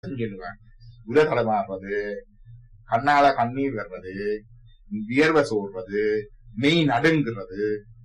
சொல்லுவாங்க உத தடமாடுறது கண்ணால கண்ணீர் வர்றது வியர்வை சோர்றது மெய் நடுங்கிறது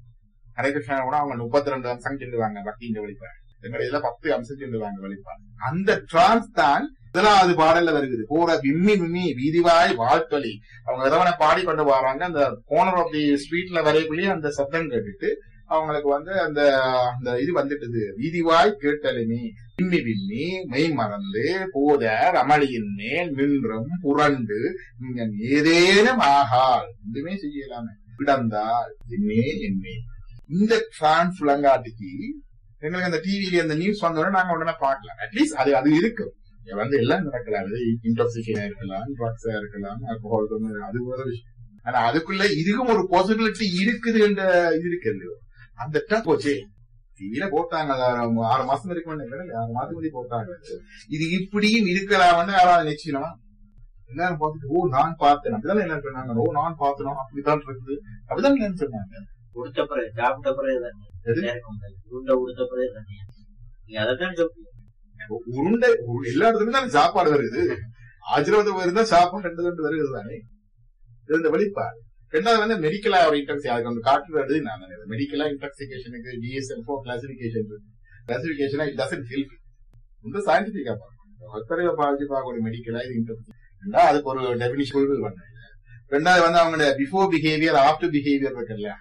ஹரே கிருஷ்ணா கூட அவங்க முப்பத்தி ரெண்டு அம்சம் சொல்லுவாங்க பக்தியின் வெளிப்பாடு எங்க இதுல பத்து அம்சம் சொல்லுவாங்க வெளிப்பாடு அந்த டிரான்ஸ் தான் முதலாவது பாடல்ல வருகிறது போற விம்மி விம்மி வீதிவாய் வாழ்த்தொலி அவங்க எதவன பாடி கொண்டு வராங்க அந்த கோனர் ஆஃப் தி ஸ்ட்ரீட்ல வரைக்குள்ளேயே அந்த சத்தம் கேட்டுட்டு அவங்களுக்கு வந்து அந்த அந்த இது வந்துட்டுது வீதிவாய் கேட்டலுமே விம்மி விம்மி மெய் மறந்து போத ரமணியின் மேல் நின்றும் புரண்டு நீங்க ஏதேனும் ஆகால் எதுவுமே செய்யலாமே கிடந்தால் என்னே என்னே இந்த டிரான்ஸ் விளங்காட்டிக்கு எங்களுக்கு அந்த டிவில அந்த நியூஸ் வந்தோடனே நாங்க உடனே பார்க்கலாம் அட்லீஸ்ட் அது அது இருக்கு இங்க வந்து எல்லாம் நடக்கலாம் அது இன்டாக்சிகேஷனா இருக்கலாம் ட்ரக்ஸா இருக்கலாம் alcohol அது ஒரு விஷயம் ஆனா அதுக்குள்ள இதுக்கும் ஒரு பாசிபிலிட்டி இருக்குது என்ற இது இருக்கு இல்லையோ அந்த டச் போச்சு டிவில போட்டாங்க அது ஆறு ஆறு மாசம் இருக்கு ஆறு மாசம் முன்னாடி போட்டாங்க இது இப்படியும் இருக்கலாம்னு யாராவது நிச்சயமா எல்லாரும் பார்த்துட்டு ஓ நான் பார்த்தேன் அப்படிதான் என்ன சொன்னாங்க ஓ நான் பார்த்தேன் அப்படித்தான் இருக்குது அப்படிதான் என்ன சொன்னாங்க உடுத்த பிறகு சாப்பிட்ட பிறகு தானே எது? நேரம் வந்தது. உருண்டை உடுத்த பிறகு தானே நீங்க அதைத்தான் சொல்றீங்க உருண்டை உரு- எல்லா இடத்துலயும் தான் சாப்பாடு வருது ஆஜீர்வாதம் இருந்தா சாப்பாடு ரெண்டு ரெண்டு வருகிறது தானே இது இந்த வெளிப்பாடு ரெண்டாவது வந்து மெடிக்கலா ஒரு இன்டெக்ஸ் அதுக்கு வந்து காட்டுறது நான் மெடிக்கலா இன்டாக்சிகேஷனுக்கு டிஎஸ்எல் ஃபோர் கிளாசிபிகேஷன் இருக்கு கிளாசிபிகேஷனா இட் டசன்ட் ஹெல்ப் ரொம்ப சயின்டிபிக்கா பார்க்கணும் ஒத்தரையில பாதிச்சு பார்க்கக்கூடிய மெடிக்கலா இது இன்டெக்ஸ் ரெண்டா அதுக்கு ஒரு டெபினிஷன் பண்ண ரெண்டாவது வந்து அவங்களோட பிஃபோர் பிஹேவியர் ஆஃப்டர் பிஹேவியர் இருக்கு இல்லையா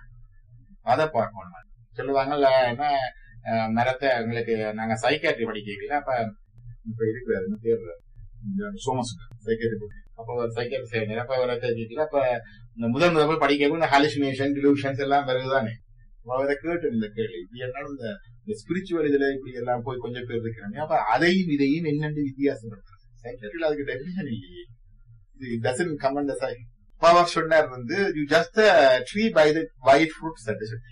அதை பார்க்கணும் சொல்லுவாங்கல்ல என்ன அஹ், மரத்தை உங்களுக்கு நாங்க சைக்காட்ரி படிக்கல அப்ப இப்ப இருக்கிறாரு என்ன பேர் சோமசுந்தர் சைக்காட்ரி அப்போ சைக்காட்ரி செய்யணும் அப்ப அவரை கேட்கல அப்ப இந்த முதல் முதல் படிக்க இந்த ஹாலுசினேஷன் டிலூஷன்ஸ் எல்லாம் வருதுதானே அப்ப அவரை கேட்டு இந்த கேள்வி இப்படி என்னாலும் இந்த இந்த ஸ்பிரிச்சுவல் இதுல இப்படி எல்லாம் போய் கொஞ்சம் பேர் இருக்கிறாங்க அப்ப அதையும் இதையும் என்னென்று வித்தியாசப்படுத்துறது சைக்காட்ரியில அதுக்கு டெபினிஷன் இல்லையே இது டசன் கமெண்ட் பவர் சொன்னார் வந்து you just tree by the white fruits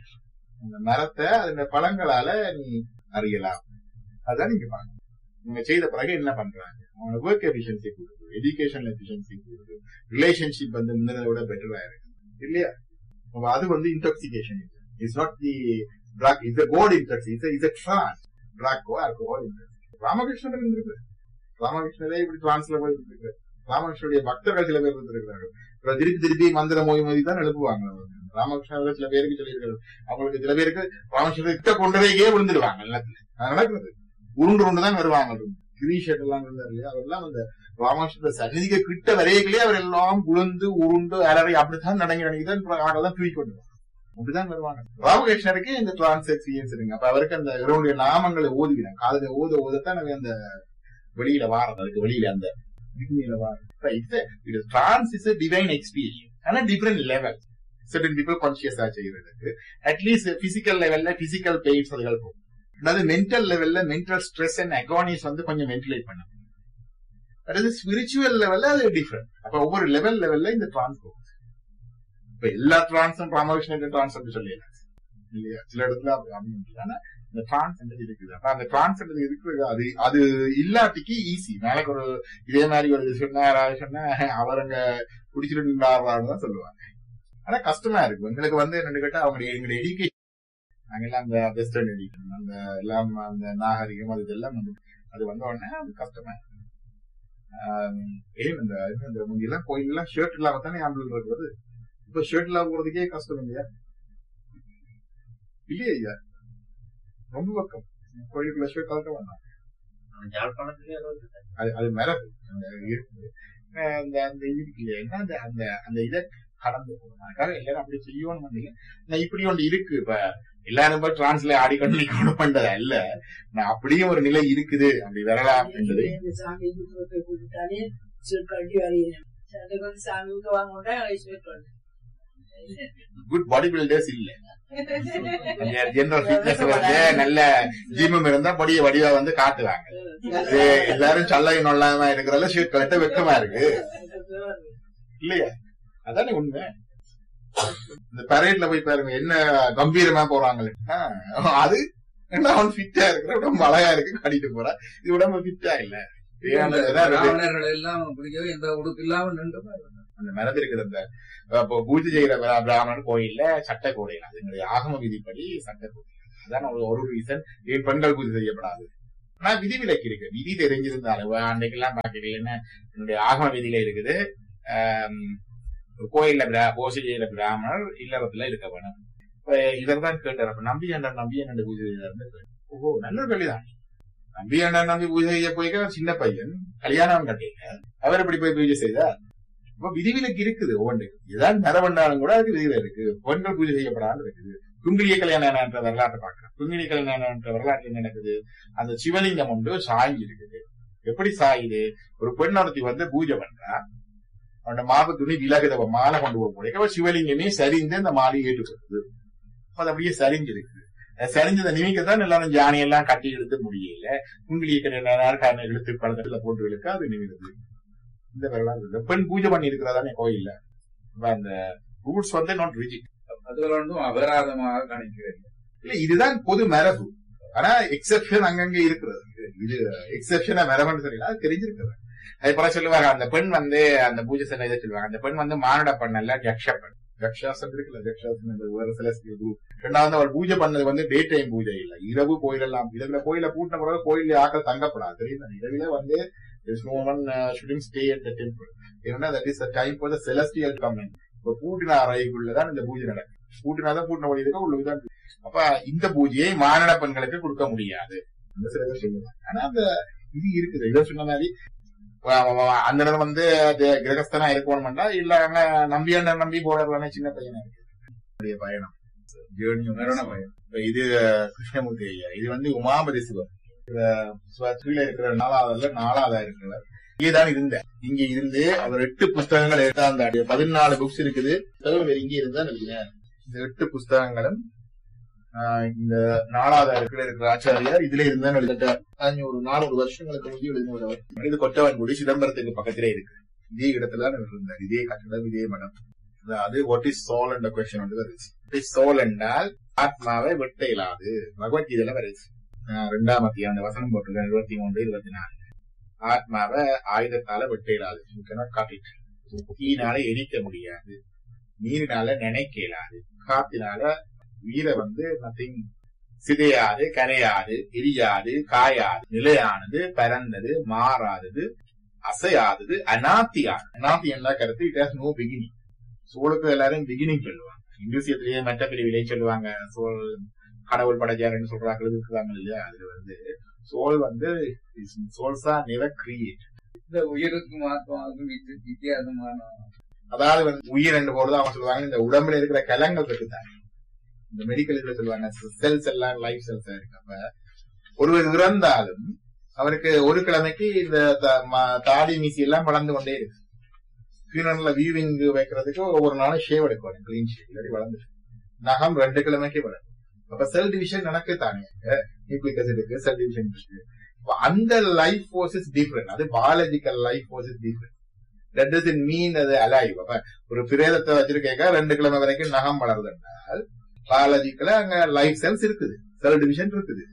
அந்த மரத்தை அதோட பழங்களால நீ அறியலாம் அதான் நீங்க பாருங்க நீங்க செய்த பிறகு என்ன பண்றாங்க அவங்களோட ஒர்க் எஃபிஷியன்சி கொடுக்குது எஜுகேஷன் எஃபிஷியன்சி கொடுக்குது ரிலேஷன்ஷிப் வந்து முன்னதை விட பெட்டரா இருக்கு இல்லையா அப்ப அது வந்து intoxication it's not the drug it's God intoxi it's it's trance ட்ரக்கோ ஆல்கோஹால் இன்டாக்சி ராமகிருஷ்ணர் இருந்திருக்கு ராமகிருஷ்ணரே இப்படி டிரான்ஸ்ல போய் இருக்கு ராமகிருஷ்ணருடைய பக்தர்கள் சில பேர் இருந்திருக்கிறார்கள் இப்ப திருப்பி திருப்பி மந்திர மொழி மொழி தான் எழுப்புவாங்க ராமகிருஷ்ணர் சில பேருக்கு சொல்லியிருக்காரு அவங்களுக்கு சில பேருக்கு ராமகிருஷ்ணர் கிட்ட கொண்டதையே விழுந்துடுவாங்க எல்லாத்துல அது நடக்குது உருண்டு உருண்டு தான் வருவாங்க கிரீஷட் எல்லாம் இருந்தார் இல்லையா அவரெல்லாம் அந்த ராமகிருஷ்ண சந்நிதிக்கு கிட்ட வரையிலே அவர் எல்லாம் உளுந்து உருண்டு அலறி அப்படித்தான் நடங்கி நடங்கிதான் ஆடெல்லாம் தூக்கி கொண்டு வருவாங்க. அப்படிதான் வருவாங்க ராமகிருஷ்ணருக்கு இந்த டிரான்ஸ் எக்ஸ்பீரியன்ஸ் இருக்கு அப்ப அவருக்கு அந்த இவருடைய நாமங்களை ஓதுவிடும் காதல ஓத ஓதத்தான் அவன் அந்த வெளியில வாரது அதுக்கு வெளியில அந்த விண்ணில வாரது இது டிரான்ஸ் இஸ் டிவைன் எக்ஸ்பீரியன்ஸ் ஆனா டிஃபரெண்ட் லெவல் certain people கான்சியஸா செய்யறதுக்கு அட்லீஸ்ட் பிசிக்கல் லெவல்ல பிசிக்கல் பெயின்ஸ் அதுகள் போகும் அதாவது மென்டல் லெவல்ல மென்டல் ஸ்ட்ரெஸ் அண்ட் அகானிஸ் வந்து கொஞ்சம் வென்டிலேட் பண்ணும் அதாவது ஸ்பிரிச்சுவல் லெவல்ல அது டிஃப்ரெண்ட் அப்ப ஒவ்வொரு லெவல் லெவல்ல இந்த டிரான்ஸ் போகும் இப்ப எல்லா டிரான்ஸும் ராமகிருஷ்ணன் டிரான்ஸ் அப்படி சொல்லலாம் இல்லையா சில இடத்துல அப்படி அப்படி ஆனா இந்த டிரான்ஸ் இருக்குது அப்ப அந்த டிரான்ஸ் இருக்குது அது அது இல்லாட்டிக்கு ஈஸி நாளைக்கு ஒரு இதே மாதிரி ஒரு சொன்னா யாராவது சொன்னா அவருங்க குடிச்சிட்டு நின்றாருன்னு தான் சொல்லுவாங்க ஆனா கஷ்டமா இருக்கு எங்களுக்கு வந்து என்னன்னு கேட்டா அவங்க எங்களுடைய எடுக்கேஷன் நாங்கெல்லாம் அந்த வெஸ்டர்ன் எடிஷன் அந்த எல்லாம் அந்த நாகரிகம் அது இதெல்லாம் வந்து அது வந்த உடனே அது கஷ்டமா இருக்கு. ஆம், ஏன் இந்த இந்த முந்தியெல்லாம் கோயிலெல்லாம் ஷர்ட் இல்லாம தானே ஆம்பளை இருக்கிறது இப்ப ஷர்ட் இல்லாம போறதுக்கே கஷ்டம் இல்லையா இல்லையா ஐயா ரொம்ப பக்கம் கோயிலுக்குள்ள ஷர்ட் கலக்க வேண்டாம் நம்ம ஜாழ்ப்பாணத்துலயே அது வந்து அது அது மரபு அந்த இருக்குது அஹ் அந்த அந்த இது இருக்கு இல்லையா என்ன அந்த அந்த அந்த இதை கடந்து போகணும் அதுக்காக எல்லாரும் அப்படி செய்யணும் பண்ணீங்க நான் இப்படி ஒன்று இருக்கு இப்ப எல்லாரும் போய் டிரான்ஸ்ல ஆடிக்கொண்டு நிக்கணும் பண்றது அல்ல நான் அப்படியும் ஒரு நிலை இருக்குது அப்படி வரலாம் என்பது இந்த சாமி குடும்பத்தை கூப்பிட்டாலே சொற்காட்டி வரையினேன் அதுக்கு வந்து சாமி விட்டு வாங்க மாட்டா சொற்காட்டு குட் பாடி பில்டர்ஸ் இல்ல ஜெனரல் ஃபிட்னஸ் வந்து நல்ல ஜிம்மும் இருந்தா பொடிய வடிவா வந்து காட்டுவாங்க இது எல்லாரும் சல்லை நொல்லாம இருக்கிறதால ஷீட் கலட்ட வெக்கமா இருக்கு இல்லையா அதானே உண்மை இந்த பரேட்ல போய் பாருங்க என்ன கம்பீரமா போறாங்களே ஆ, அது என்ன அவன் ஃபிட்டா இருக்கிற உடம்பு அழகா இருக்கு காட்டிட்டு போறான் இது உடம்பு ஃபிட்டா இல்ல ஏன் அதான் ரெண்டு- ராவணர்கள் எல்லாம் பிடிக்கவே எந்த உடுப்பு இல்லாம நின்று அந்த மரபு இருக்கிற அந்த இப்போ பூஜை செய்யற பிர- பிராமணன் கோயில்ல சட்ட கோடையில் அது எங்களுடைய ஆகம விதிப்படி சட்ட கோடை அதான் ஒரு ஒரு ரீசன் ஏன் பெண்கள் பூஜை செய்யப்படாது ஆனா விதிவிலக்கு இருக்கு விதி தெரிஞ்சிருந்தாலும் அன்னைக்கெல்லாம் பாத்தீங்கன்னா என்னுடைய ஆகம விதியில இருக்குது ஆம், கோயில்ல பிரா பூஜை செய்யற பிராமணர் இல்லறத்துல இருக்க வேணும் இப்ப இவர் தான் கேட்டார் அப்ப நம்பி அண்ணன் நம்பி அண்ணன் பூஜை செய்யறாருன்னு கேட்டார். ஓஹோ நல்ல ஒரு கேள்விதான் நம்பி அண்ணன் நம்பி பூஜை செய்ய போய் அவர் சின்ன பையன் கல்யாணம் கட்டிங்க அவர் எப்படி போய் பூஜை செய்தார் இப்ப விதிவிலக்கு இருக்குது ஒவ்வொன்றுக்கு ஏதாவது மரபண்டாலும் கூட அதுக்கு விதிவில இருக்கு பெண்கள் பூஜை செய்யப்படாமல் இருக்குது குங்கிலிய கல்யாணம் என்ற வரலாற்றை பார்க்கிறோம் குங்கிலிய கல்யாணம் என்ற வரலாற்று என்ன நடக்குது அந்த சிவலிங்கம் ஒன்று சாய்ஞ்சு இருக்குது எப்படி சாயுது ஒரு பெண் ஒருத்தி வந்து பூஜை பண்றா அவனோட மாவு துணி விலகுத அவ மாலை கொண்டு போக முடியும் அவ சிவலிங்கமே சரிந்து அந்த மாலையை ஏற்றுக்கொடுக்குது அப்ப அது அப்படியே சரிஞ்சிருக்கு அது சரிஞ்சதை நிமிக்கத்தான் எல்லாரும் ஜானியெல்லாம் கட்டி இழுத்து முடியல குங்கிலிய கல்யாணம் இழுத்து பழத்துல போட்டு இழுக்க அது நிமிடுது இந்த வரலாறு இருக்கு. பெண் பூஜை பண்ணி இருக்கிறதானே கோயில்ல அப்ப அந்த ரூல்ஸ் வந்து நாட் ரிஜிட் அதுகள் ஒன்றும் அபராதமாக கணிக்கிறேன் இல்ல இதுதான் பொது மரபு ஆனா எக்ஸெப்ஷன் அங்கங்க இருக்கிறது இது எக்ஸெப்ஷனா மரபுன்னு சொல்லி அது தெரிஞ்சிருக்கிறது அது போல சொல்லுவாங்க அந்த பெண் வந்து அந்த பூஜை செல்ல இதை சொல்லுவாங்க அந்த பெண் வந்து மானுட பண்ணல ஜக்ஷ பெண் ஜக்ஷாசன் இருக்குல்ல ஜக்ஷாசன் என்ற வேற செலஸ்டியல் குரூப் ரெண்டாவது அவள் பூஜை பண்ணது வந்து டே டைம் பூஜை இல்ல இரவு கோயிலெல்லாம் இரவுல கோயில பூட்டின பிறகு கோயில ஆக்கள் தங்கப்படாது தெரியும் இரவில வந்து there's no one uh, shouldn't stay at the temple ஏன்னா that is a time for the celestial coming இப்ப பூட்டின அறைக்குள்ளதான் இந்த பூஜை நடக்கும் பூட்டினாதான் பூட்டின வழி இருக்கு உள்ளுக்குதான் அப்ப இந்த பூஜையை மானிட பெண்களுக்கு கொடுக்க முடியாது அந்த சில பேர் சொல்லுவாங்க ஆனா அந்த இது இருக்குது இதை சொன்ன மாதிரி வ- வ- வ- அந்த நேரம் வந்து அது கிரகஸ்தனா இருக்கணும்டா இல்ல அங்க நம்பியாண்ட நம்பி போடுறதானே சின்ன பையனா இருக்கு என்னுடைய பயணம் ஜேர்னி மரண பயம் இப்ப இது கிருஷ்ணமூர்த்தி ஐயா இது வந்து உமாபதி சிவம் கீழே இருக்கிற நாலாவதுல நாலாவதா இருக்கிறார் இங்கேதான் இருந்தேன் இங்க இருந்து அவர் எட்டு புஸ்தகங்கள் எடுத்தாந்தாடி பதினாலு புக்ஸ் இருக்குது புத்தகம் இங்கே இருந்தா நினைக்கிறேன் இந்த எட்டு புஸ்தகங்களும் ஆஹ், இந்த நாலாவது இருக்கிற இருக்கிற ஆச்சாரியார் இதுல இருந்தா எழுதிட்டார் அஞ்சூறு நானூறு வருஷங்களுக்கு முந்தி எழுதினவர் இது கொட்டவன்குடி சிதம்பரத்துக்கு பக்கத்திலே இருக்கு இதே இடத்துல தான் இவர் இருந்தார் இதே கட்டடம் இதே மடம் அதாவது வாட் இஸ் சோல் என்ற கொஸ்டின் வந்து வருது வாட் இஸ் சோல் என்றால் ஆத்மாவை வெட்ட இயலாது பகவத்கீதையில வருது ஆஹ், ரெண்டாம் அத்தியாயம் அந்த வசனம் போட்டிருக்கேன் இருபத்தி மூன்று இருபத்தி நாலு ஆத்மாவை ஆயுதத்தால வெட்ட இயலாது காட்டிட்டு தீனால எரிக்க முடியாது நீரினால நினைக்க இயலாது காத்தினால உயிரை வந்து நத்திங் சிதையாது கரையாது எரியாது காயாது நிலையானது பரந்தது மாறாதது அசையாதது அநாத்தியாது அநாத்தி என்ன கருத்து இட் ஹாஸ் நோ பிகினிங் சோளுக்கு எல்லாரும் பிகினிங் சொல்லுவாங்க இந்துசியத்திலேயே மற்ற பிரிவிலே சொல்லுவாங்க சோல் கடவுள் படைச்சாருன்னு சொல்றாங்க இருக்கிறாங்க இல்லையா அதுல வந்து சோல் வந்து சோல்ஸா நிவர் கிரியேட் இந்த உயிருக்கும் ஆத்மாவுக்கும் வித்தி- வித்தியாசமான அதாவது வந்து உயிர் என்று போறது அவங்க சொல்லுவாங்க இந்த உடம்புல இருக்கிற கலங்கள் இருக்குதாங்க இந்த மெடிக்கல் இதுல சொல்லுவாங்க செல்ஸ் எல்லாம் லைஃப் செல்ஸ் இருக்கு அப்ப ஒருவர் இறந்தாலும் அவருக்கு ஒரு கிழமைக்கு இந்த த- ம- தாடி மீசி எல்லாம் வளர்ந்து கொண்டே இருக்கு ஃபியூனர்ல வியூவிங் வைக்கிறதுக்கு ஒவ்வொரு நாளும் ஷேவ் எடுக்கணும் கிளீன் ஷேவ் இல்லாட்டி வளர்ந்து நகம் ரெண்டு கிழமைக்கு வளரும் அப்ப செல் டிவிஷன் நடக்கு தானே நியூக்ளிக் ஆசிட் இருக்கு செல் டிவிஷன் இருக்கு அப்ப அந்த லைஃப் ஃபோர்ஸ் இஸ் டிஃபரெண்ட் அது biological life force is different that doesn't mean அது அலைவ் அப்ப ஒரு பிரேதத்தை வச்சிருக்கேங்க ரெண்டு கிழமை வரைக்கும் நகம் வளருது என்றால் பயாலஜிக்கல அங்க லைஃப் செல்ஸ் இருக்குது செல் டிவிஷன் இருக்குது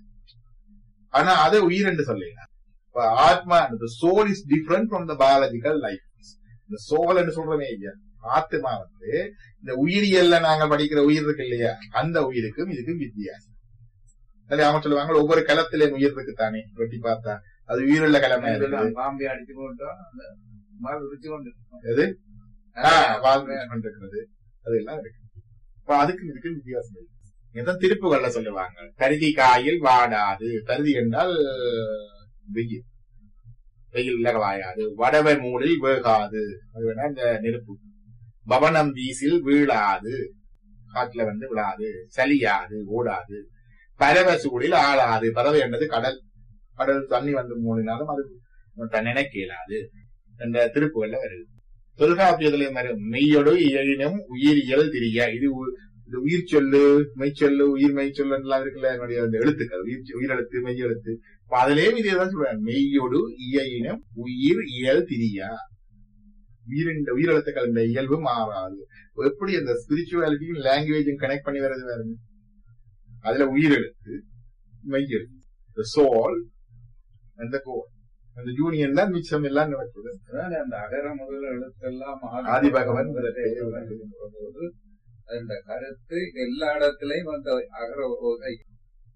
ஆனா அதை உயிர் என்று சொல்லலாம் இப்ப ஆத்மா soul is different from the biological life இந்த சோல் என்று சொல்றமே இல்லையா ஆத்மா வந்து இந்த உயிரியல்ல நாங்க படிக்கிற உயிர் இருக்கு இல்லையா அந்த உயிருக்கும் இதுக்கும் வித்தியாசம் சரி அவங்க சொல்லுவாங்க ஒவ்வொரு களத்திலேயும் உயிர் இருக்கு தானே ரொட்டி பார்த்தா அது உயிருள்ள கிழமை இருக்குது இதெல்லாம் பாம்பை அடிச்சு போட்டா அந்த மால் உரிச்சு கொண்டு இருக்கும். எது? ஆ, வால் ஆ, யூஸ் பண்றது அதெல்லாம் இருக்கு இப்ப அதுக்கு இதுக்கு வித்தியாசம் இருக்கு இதான் திருப்புகள்ல சொல்லுவாங்க பருதி காயில் வாடாது பருதி என்றால் வெயில் வெயில் வாயாது வடவை மூடில் வேகாது அது வேணா இந்த நெருப்பு பவனம் வீசில் வீழாது காட்டுல வந்து விழாது சலியாது ஓடாது பறவை சூடில் ஆளாது பறவை என்றது கடல் கடல் தண்ணி வந்து மூடினாலும் அது நினைக்க இயலாது என்ற திருப்புகள்ல வருது தொல்காப்பியத்துல வரும் மெய்யொடு இயலினும் உயிரியல் திரிய இது உ- இது உயிர் சொல்லு மெய்ச்சொல்லு உயிர் மெய்ச்சொல்லு எல்லாம் இருக்குல்ல என்னுடைய அந்த எழுத்துக்கள் உயிர் சொ- உயிரெழுத்து மெய்யெழுத்து இப்ப அதுலயும் இதேதான் சொல்றாங்க மெய்யொடு இயலினும் உயிர் இயல் திரியா உயிரின் உயிரெழுத்துக்கள் இந்த இயல்பு மாறாது எப்படி அந்த ஸ்பிரிச்சுவாலிட்டியும் லாங்குவேஜும் கனெக்ட் பண்ணி வர்றது பாருங்க அதுல உயிரெழுத்து மெய்யெழுத்து சோல் அந்த கோல் அந்த யூனியன் தான் மிச்சம் எல்லாம் நடக்குது அதாவது அந்த அகர முதல் எழுத்தெல்லாம் ஆதிபகவன் போது அந்த கருத்து எல்லா இடத்திலையும் அந்த அகர ஓசை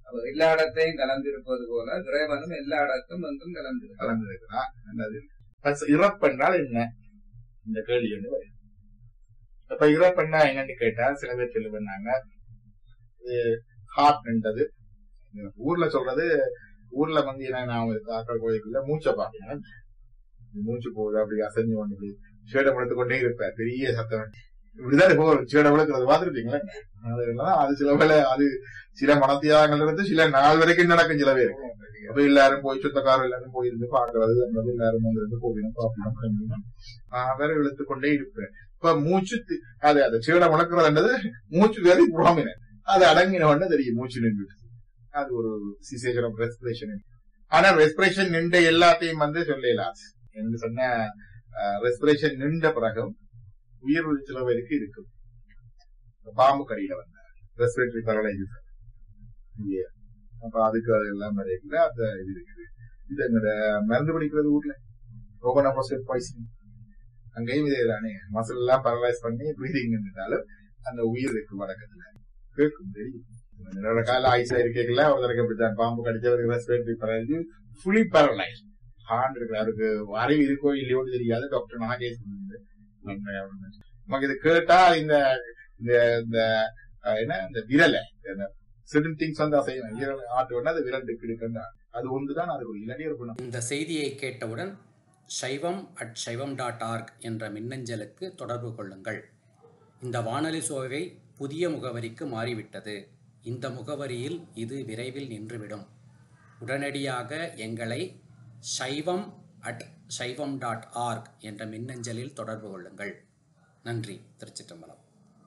அப்ப எல்லா இடத்தையும் கலந்திருப்பது போல இறைவனும் எல்லா இடத்தும் எங்கும் கலந்திருக்கிறார் கலந்துருக்குதா நல்லது First, இறப்பென்றால் என்ன இந்த கேள்வி வந்து வருது அப்ப இறப்பெண்ணா என்னன்னு கேட்டா சில பேர் சொல்லி பண்ணாங்க இது ஹார்ட்ன்றது ஊர்ல சொல்றது ஊர்ல வந்து என்ன நான் தாக்கல் கோயிலுக்குள்ள மூச்சை பாத்தீங்கன்னா மூச்சு போகுது அப்படி அசைஞ்சு கொண்டு இப்படி சேடை வளர்த்து கொண்டே இருப்பேன் பெரிய சத்தம் இப்படிதான் போகும் சேடை வளர்க்கறது பார்த்துருப்பீங்களா அது என்னன்னா, அது சில வேளை அது சில மனத்தியாகங்கள் இருந்து சில நாள் வரைக்கும் நடக்கும் சில பேர் அப்ப எல்லாரும் போய் சொந்தக்காரர் எல்லாரும் போயிருந்து பாக்குறது அந்த எல்லாரும் வந்து இருந்து போகணும் பாப்பணும் வேற இழுத்து கொண்டே இருப்பேன் இப்ப மூச்சு தி- அது அது சீடை முழக்கிறதுன்றது மூச்சு வேறு புறாமின அது அடங்கின உடனே தெரியும் மூச்சு நின்று அது ஒரு சிசேஷன் ஆஃப் ரெஸ்பிரேஷன் ஆனா ரெஸ்பிரேஷன் நின்ற எல்லாத்தையும் வந்து சொல்லலாம் என்று சொன்ன ரெஸ்பிரேஷன் நின்ற பிறகும் உயிர் சில பேருக்கு இருக்கும் பாம்பு கடியில வந்த ரெஸ்பிரேட்டரி பரலைசஸ் அப்ப அதுக்கு அது எல்லாம் இருக்குல்ல அந்த இது இருக்குது இது எங்கட மருந்து பிடிக்கிறது ஊர்ல ரோகனா ப்ரோசேட் பாய்சன் அங்கேயும் இதே தானே மசில் எல்லாம் பரலைஸ் பண்ணி ப்ரீதிங் இருந்தாலும் அந்த உயிர் இருக்கு வழக்கத்துல கேட்கும் தெரியும் என்னோட கால ஆயுசா இருக்கல ஒருத்தருக்கு அப்படித்தான் பாம்பு கடிச்சவருக்கு respiratory paralyse fully paralyse heart இருக்கு அவருக்கு அறிவு இருக்கோ இல்லையோ தெரியாது டாக்டர் நாகேஷ் சொன்னது. உண்மை அப்படின்னு. நமக்கு இது கேட்டா இந்த இந்த இந்த அஹ், என்ன இந்த விரலை certain திங்ஸ் வந்து அசையும் விரல் ஆட்டு வேணா அது விரல் இருக்குன்னு அது ஒன்றுதான் அதுக்கு இல்லாட்டி ஒரு குணம் இந்த செய்தியை கேட்டவுடன் சைவம் அட் சைவம் டாட் ஆர்க் என்ற மின்னஞ்சலுக்கு தொடர்பு கொள்ளுங்கள் இந்த வானொலி சோவை புதிய முகவரிக்கு மாறிவிட்டது இந்த முகவரியில் இது விரைவில் நின்றுவிடும் உடனடியாக எங்களை சைவம் அட் சைவம் டாட் ஆர்க் என்ற மின்னஞ்சலில் தொடர்பு கொள்ளுங்கள் நன்றி திருச்சிற்றம்பலம்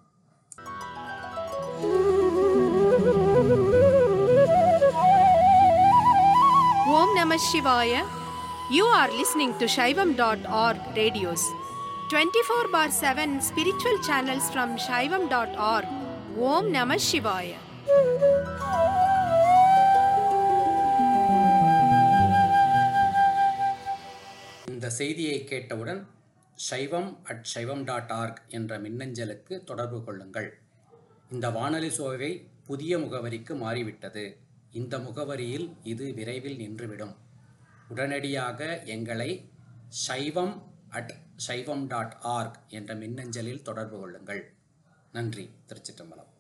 Om Namah Shivaya. You are listening to Shaivam.org radios. 24 bar 7 spiritual channels from Shaivam.org. Om Namah Shivaya. இந்த செய்தியை கேட்டவுடன் சைவம் அட் சைவம் டாட் ஆர்க் என்ற மின்னஞ்சலுக்கு தொடர்பு கொள்ளுங்கள் இந்த வானொலி சோவை புதிய முகவரிக்கு மாறிவிட்டது இந்த முகவரியில் இது விரைவில் நின்றுவிடும் உடனடியாக எங்களை சைவம் அட் சைவம் டாட் ஆர்க் என்ற மின்னஞ்சலில் தொடர்பு கொள்ளுங்கள் நன்றி திருச்சிற்றம்பலம்